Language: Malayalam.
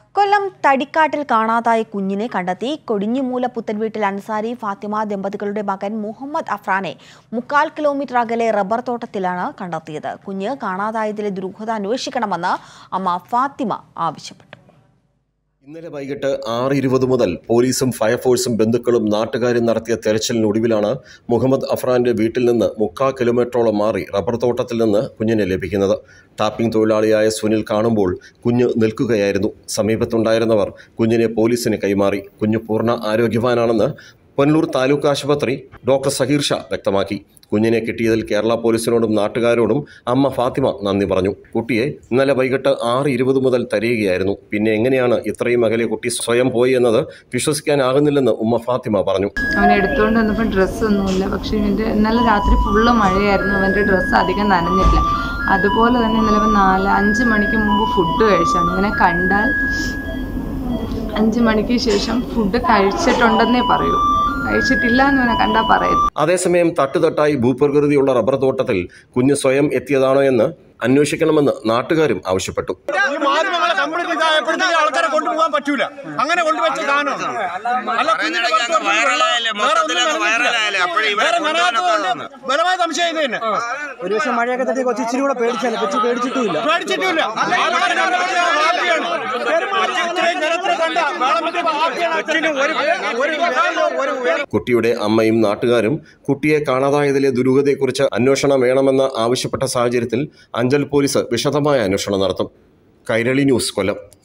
കൊല്ലം തടിക്കാട്ടിൽ കാണാതായ കുഞ്ഞിനെ കണ്ടെത്തി കൊടിഞ്ഞുമൂല പുത്തൻവീട്ടിൽ അൻസാരി ഫാത്തിമ ദമ്പതികളുടെ മകൻ മുഹമ്മദ് അഫ്രാനെ മുക്കാൽ കിലോമീറ്റർ അകലെ റബ്ബർ തോട്ടത്തിലാണ് കണ്ടെത്തിയത് കുഞ്ഞ് കാണാതായതിലെ ദുരൂഹത അന്വേഷിക്കണമെന്ന് അമ്മ ഫാത്തിമ ആവശ്യപ്പെട്ടു ഇന്നലെ വൈകിട്ട് ആറ് ഇരുപത് മുതൽ പോലീസും ഫയർഫോഴ്സും ബന്ധുക്കളും നാട്ടുകാരും നടത്തിയ തെരച്ചിലിനൊടുവിലാണ് മുഹമ്മദ് അഫ്രാന്റെ വീട്ടിൽ നിന്ന് മുക്കാ കിലോമീറ്ററോളം മാറി റബ്ബർ തോട്ടത്തിൽ നിന്ന് കുഞ്ഞിനെ ലഭിക്കുന്നത് ടാപ്പിംഗ് തൊഴിലാളിയായ സുനിൽ കാണുമ്പോൾ കുഞ്ഞ് നിൽക്കുകയായിരുന്നു സമീപത്തുണ്ടായിരുന്നവർ കുഞ്ഞിനെ പോലീസിന് കൈമാറി കുഞ്ഞ് പൂർണ്ണ ആരോഗ്യവാനാണെന്ന് പൊന്നൂർ താലൂക്ക് ആശുപത്രി ഡോക്ടർ സഹീർ ഷാ വ്യക്തമാക്കി കുഞ്ഞിനെ കിട്ടിയതിൽ കേരള പോലീസിനോടും നാട്ടുകാരോടും അമ്മ ഫാത്തിമ നന്ദി പറഞ്ഞു കുട്ടിയെ ഇന്നലെ വൈകിട്ട് ആറ് ഇരുപത് മുതൽ തരികയായിരുന്നു പിന്നെ എങ്ങനെയാണ് ഇത്രയും അകലെ കുട്ടി സ്വയം പോയി എന്നത് വിശ്വസിക്കാനാകുന്നില്ലെന്ന് ഉമ്മ ഫാത്തിമ പറഞ്ഞു അവനെ എടുത്തുകൊണ്ട് വന്നപ്പോൾ ഡ്രസ്സൊന്നുമില്ല പക്ഷേ ഇവൻ്റെ ഇന്നലെ രാത്രി ഫുള്ള് മഴയായിരുന്നു അവൻ്റെ ഡ്രസ്സ് അധികം നനഞ്ഞില്ല അതുപോലെ തന്നെ ഇന്നലെ അവൻ നാല് അഞ്ച് മണിക്ക് മുമ്പ് ഫുഡ് കഴിച്ചാണ് ഇവനെ കണ്ടാൽ അഞ്ച് മണിക്ക് ശേഷം ഫുഡ് കഴിച്ചിട്ടുണ്ടെന്നേ പറയൂ കഴിച്ചിട്ടില്ല എന്ന് ഇവനെ കണ്ടാൽ പറയരുത് അതേസമയം തട്ടുതട്ടായി ഭൂപ്രകൃതിയുള്ള റബ്ബർ തോട്ടത്തിൽ കുഞ്ഞ് സ്വയം എത്തിയതാണോ എന്ന് അന്വേഷിക്കണമെന്ന് നാട്ടുകാരും ആവശ്യപ്പെട്ടു ഈ മാധ്യമങ്ങളെ കംപ്ലീറ്റ് ഇതായപ്പോഴത്തേക്ക് ആൾക്കാരെ കൊണ്ടുപോകാൻ പറ്റൂല അങ്ങനെ കൊണ്ടുവച്ച സാധനമാണ് അല്ല കുഞ്ഞിന്റെ പറയുന്നിടയ്ക്ക് അങ്ങ് വൈറലായല്ലേ, മൊത്തത്തില് അങ്ങ് വൈറലായല്ലേ, അപ്പോഴേ ഇവരെ കൊണ്ടുവന്നൊക്കെ ബലമായ സംശയം ഇത് തന്നെ ഒരു ദിവസം മഴയൊക്കെ തട്ടി കൊച്ചു ഇച്ചിരി കൂടെ പേടിച്ചാൽ കൊച്ചു പേടിച്ചിട്ടുമില്ല പേടിച്ചിട്ടില്ല ആൾക്കാരെ കണ്ടപ്പോൾ ഹാപ്പിയാണ്. ഇത്രയും ജനത്തെ കണ്ട വേളം വെച്ചപ്പോൾ ഹാപ്പിയാണ് അച്ഛന് ഒരു ഒരു ഒരു കുട്ടിയുടെ അമ്മയും നാട്ടുകാരും കുട്ടിയെ കാണാതായതിലെ ദുരൂഹതയെക്കുറിച്ച് അന്വേഷണം വേണമെന്ന് ആവശ്യപ്പെട്ട സാഹചര്യത്തിൽ അഞ്ചൽ പോലീസ് വിശദമായ അന്വേഷണം നടത്തും കൈരളി ന്യൂസ് കൊല്ലം